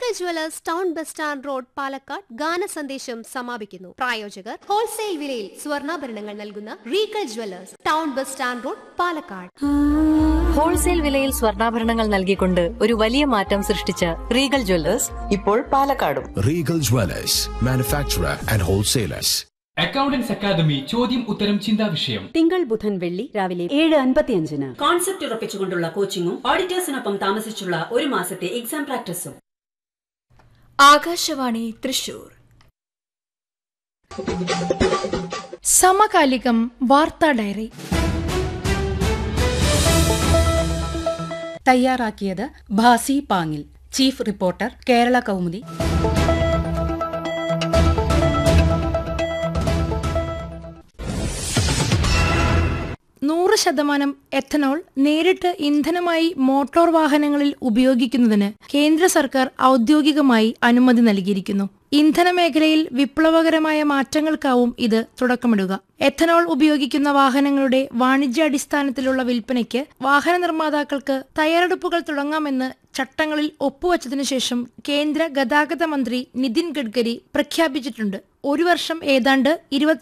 Regal jewellers town bus stand road Palakkad ഗാന സന്ദേശം സമാപിക്കുന്നു പ്രായോജകർ ഹോൾസെയിൽ വിലയിൽ സ്വർണ്ണാഭരണങ്ങൾ നൽകുന്ന Regal jewellers town bus stand road Palakkad wholesale വിലയിൽ സ്വർണ്ണാഭരണങ്ങൾ നൽകിക്കൊണ്ട് ഒരു വലിയ മാറ്റം സൃഷ്ടിച്ച റീഗൽ ജ്വല്ലേഴ്സ് ഇപ്പോൾ പാലക്കാടും Regal Dwellers, manufacturer and wholesalers. Accountants academy ചോദ്യം ഉത്തരം ചിന്താ വിഷയം തിങ്കൾ ബുധൻ വെള്ളി രാവിലെ ഏഴ് അൻപത്തിയഞ്ചിന് കോൺസെപ്റ്റ് ഉറപ്പിച്ചുകൊണ്ടുള്ള കോച്ചിങ്ങും ഓഡിറ്റേഴ്സിനൊപ്പം താമസിച്ചുള്ള ഒരു മാസത്തെ എക്സാം പ്രാക്ടീസും ആകാശവാണി തൃശൂർ സമകാലികം വാർത്താ ഡയറി തയ്യാറാക്കിയത് ഭാസി പാങ്ങിൽ ചീഫ് റിപ്പോർട്ടർ കേരള കൗമുദി നൂറ് ശതമാനം എഥനോൾ നേരിട്ട് ഇന്ധനമായി മോട്ടോർ വാഹനങ്ങളിൽ ഉപയോഗിക്കുന്നതിന് കേന്ദ്ര സർക്കാർ ഔദ്യോഗികമായി അനുമതി നൽകിയിരിക്കുന്നു ഇന്ധന മേഖലയിൽ വിപ്ലവകരമായ മാറ്റങ്ങൾക്കാവും ഇത് തുടക്കമിടുക എഥനോൾ ഉപയോഗിക്കുന്ന വാഹനങ്ങളുടെ വാണിജ്യാടിസ്ഥാനത്തിലുള്ള വിൽപ്പനയ്ക്ക് വാഹന നിർമ്മാതാക്കൾക്ക് തയ്യാറെടുപ്പുകൾ തുടങ്ങാമെന്ന് ചട്ടങ്ങളിൽ ഒപ്പുവച്ചതിനു ശേഷം കേന്ദ്ര ഗതാഗത മന്ത്രി നിതിൻ ഗഡ്കരി പ്രഖ്യാപിച്ചിട്ടുണ്ട് ഒരു വർഷം ഏതാണ്ട് ഇരുപത്തി